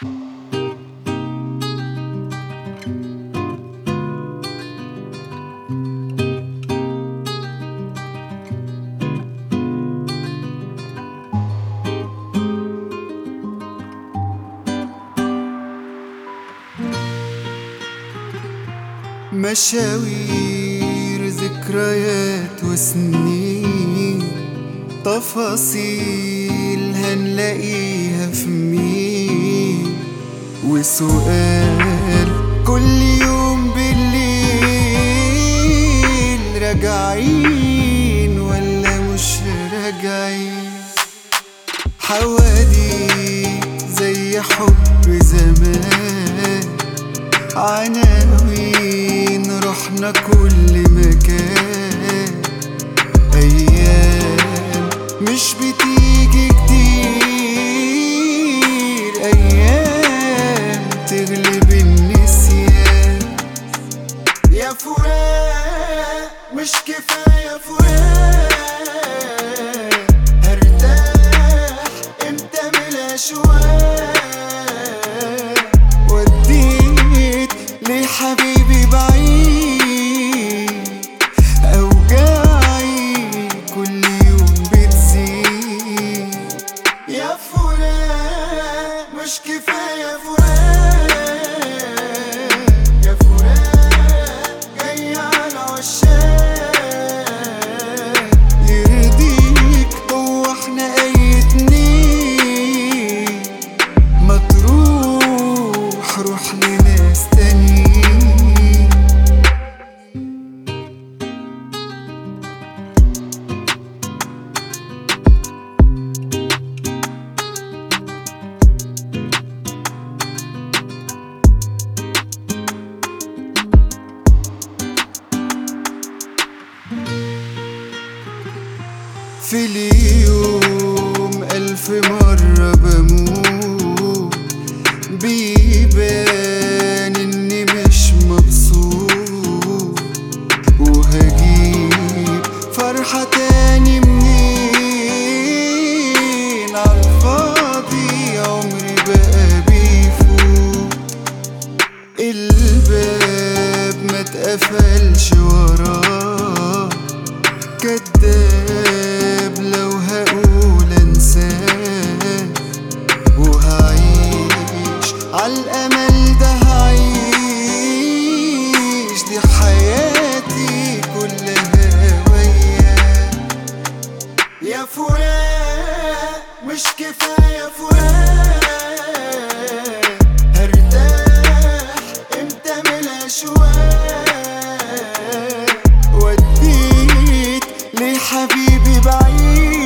مشاوير ذكريات وسنين تفاصيل هنلاقيها في مين وسؤال كل يوم بالليل راجعين ولا مش راجعين حواديت زي حب زمان عناوين رحنا كل مكان أيام مش بتيجي كتير أيام تغلب النسيان يا فراق مش كفاية فراق هرتاح امتى من الأشواق وديت لحبيبي بعيد أوجاعي كل يوم بتزيد يا فراق مش كفاية فراق يا فراق جاي على العشاق يرضيك هو احنا اي اتنين ما تروح روح لناس تانيين في اليوم ألف مرة بموت بيبان إني مش مبسوط وهجيب فرحة تاني منين عالفاضي عمري بقى بيفوت الباب ما اتقفلش وراه كداب لو هقول انساه وهعيش عالامل ده هعيش دي حياتي كلها وياه يا فراق مش كفاية فراق هرتاح امتى من الأشواق وديت لحبيبي بعيد